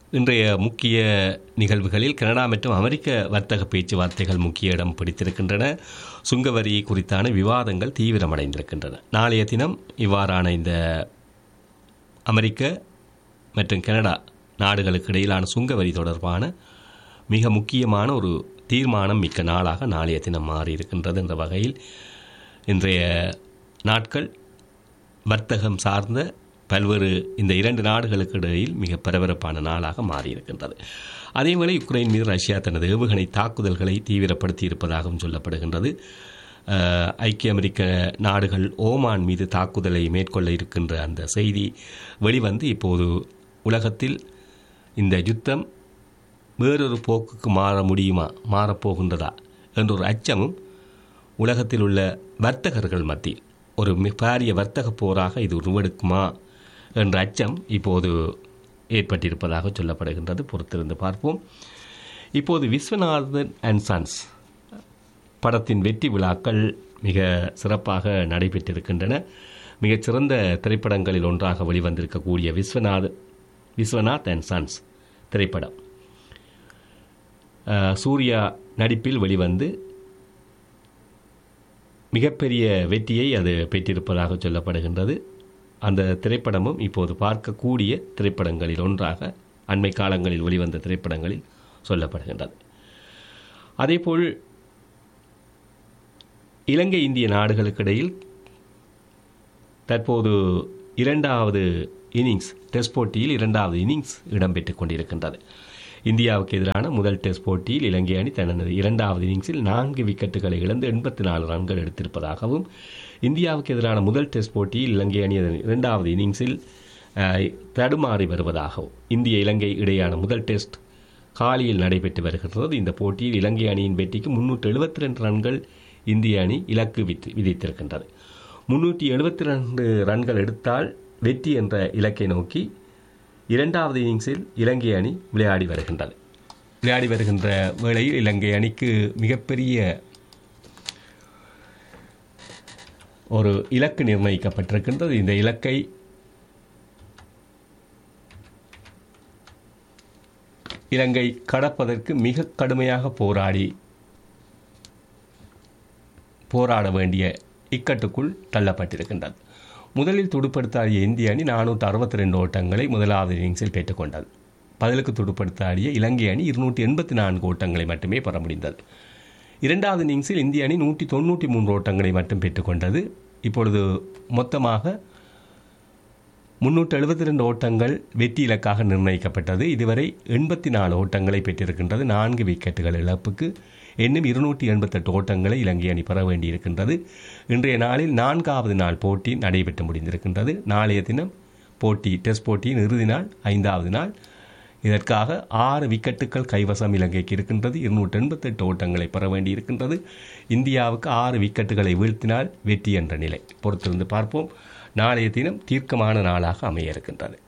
இன்றைய முக்கிய நிகழ்வுகளில் கனடா மற்றும் அமெரிக்க வர்த்தக பேச்சுவார்த்தைகள் முக்கிய இடம் பிடித்திருக்கின்றன சுங்கவரி குறித்தான விவாதங்கள் தீவிரமடைந்திருக்கின்றன நாளைய தினம் இவ்வாறான இந்த அமெரிக்க மற்றும் கனடா நாடுகளுக்கு இடையிலான சுங்கவரி தொடர்பான மிக முக்கியமான ஒரு தீர்மானம் மிக்க நாளாக நாளைய தினம் மாறியிருக்கின்றது என்ற வகையில் இன்றைய நாட்கள் வர்த்தகம் சார்ந்த பல்வேறு இந்த இரண்டு நாடுகளுக்கு இடையில் மிக பரபரப்பான நாளாக மாறியிருக்கின்றது அதேவேளை யுக்ரைன் மீது ரஷ்யா தனது ஏவுகணை தாக்குதல்களை தீவிரப்படுத்தி இருப்பதாகவும் சொல்லப்படுகின்றது அஹ், ஐக்கிய அமெரிக்க நாடுகள் ஓமான் மீது தாக்குதலை மேற்கொள்ள இருக்கின்ற அந்த செய்தி வெளிவந்து இப்போது உலகத்தில் இந்த யுத்தம் வேறொரு போக்குக்கு மாற முடியுமா மாறப்போகின்றதா என்ற ஒரு அச்சமும் உலகத்தில் உள்ள வர்த்தகர்கள் மத்தியில் ஒரு மிக பாரிய வர்த்தக போராக இது உருவெடுக்குமா என்ற அச்சம் இப்போது ஏற்பட்டிருப்பதாக சொல்லப்படுகின்றது பொறுத்திருந்து பார்ப்போம் இப்போது விஸ்வநாதன் அண்ட் சன்ஸ் படத்தின் வெற்றி விழாக்கள் மிக சிறப்பாக நடைபெற்றிருக்கின்றன மிகச்சிறந்த திரைப்படங்களில் ஒன்றாக வெளிவந்திருக்கக்கூடிய விஸ்வநாத் விஸ்வநாத் அண்ட் சன்ஸ் திரைப்படம் அஹ், சூர்யா நடிப்பில் வெளிவந்து மிகப்பெரிய வெற்றியை அது பெற்றிருப்பதாக சொல்லப்படுகின்றது அந்த திரைப்படமும் இப்போது பார்க்கக்கூடிய திரைப்படங்களில் ஒன்றாக அண்மை காலங்களில் வெளிவந்த திரைப்படங்களில் சொல்லப்படுகின்றது அதேபோல் இலங்கை இந்திய நாடுகளுக்கு இடையில் தற்போது இரண்டாவது இன்னிங்ஸ் டெஸ்ட் போட்டியில் இரண்டாவது இன்னிங்ஸ் இடம்பெற்றுக் கொண்டிருக்கின்றது இந்தியாவுக்கு எதிரான முதல் டெஸ்ட் போட்டியில் இலங்கை அணி தனது இரண்டாவது இன்னிங்ஸில் நான்கு விக்கெட்டுகளை இழந்து எண்பத்தி நாலு ரன்கள் எடுத்திருப்பதாகவும் இந்தியாவுக்கு எதிரான முதல் டெஸ்ட் போட்டியில் இலங்கை அணி அதன் இரண்டாவது இன்னிங்ஸில் அஹ், தடுமாறி வருவதாகவும் இந்திய இலங்கை இடையான முதல் டெஸ்ட் காலியில் நடைபெற்று வருகின்றது இந்த போட்டியில் இலங்கை அணியின் வெற்றிக்கு முன்னூற்று எழுபத்தி ரெண்டு ரன்கள் இந்திய அணி இலக்கு வித்து விதித்திருக்கின்றது முன்னூற்றி எழுபத்தி ரெண்டு ரன்கள் எடுத்தால் வெற்றி என்ற இலக்கை நோக்கி இரண்டாவது இன்னிங்ஸில் இலங்கை அணி விளையாடி வருகின்றது விளையாடி வருகின்ற வேளையில் இலங்கை அணிக்கு மிகப்பெரிய ஒரு இலக்கு நிர்ணயிக்கப்பட்டிருக்கின்றது இந்த இலக்கை இலங்கை கடப்பதற்கு மிக கடுமையாக போராடி போராட வேண்டிய இக்கட்டுக்குள் தள்ளப்பட்டிருக்கின்றது முதலில் துடுப்படுத்தாடிய இந்திய அணி நானூற்று அறுபத்தி ரெண்டு ஓட்டங்களை முதலாவது இன்னிங்ஸில் பெற்றுக்கொண்டது பதிலுக்கு துடுப்படுத்தாடிய இலங்கை அணி இருநூற்றி எண்பத்தி நான்கு ஓட்டங்களை மட்டுமே பெற முடிந்தது இரண்டாவது இன்னிங்ஸில் இந்திய அணி நூற்றி தொண்ணூற்றி மூன்று ஓட்டங்களை மட்டும் பெற்றுக்கொண்டது இப்பொழுது மொத்தமாக முன்னூற்று எழுபத்தி ரெண்டு ஓட்டங்கள் வெற்றி இலக்காக நிர்ணயிக்கப்பட்டது இதுவரை எண்பத்தி நாலு ஓட்டங்களை பெற்றிருக்கின்றது நான்கு விக்கெட்டுகள் இழப்புக்கு இன்னும் இருநூற்றி எண்பத்தெட்டு ஓட்டங்களை இலங்கை அணி பெற வேண்டியிருக்கின்றது இன்றைய நாளில் நான்காவது நாள் போட்டி நடைபெற்று முடிந்திருக்கின்றது நாளைய தினம் போட்டி டெஸ்ட் போட்டியின் இறுதி நாள் ஐந்தாவது நாள் இதற்காக ஆறு விக்கெட்டுகள் கைவசம் இலங்கைக்கு இருக்கின்றது இருநூற்றி எண்பத்தெட்டு ஓட்டங்களை பெற வேண்டியிருக்கின்றது இந்தியாவுக்கு ஆறு விக்கெட்டுகளை வீழ்த்தினால் வெற்றி என்ற நிலை பொறுத்திருந்து பார்ப்போம் நாளைய தினம் தீர்க்கமான நாளாக அமைய இருக்கின்றது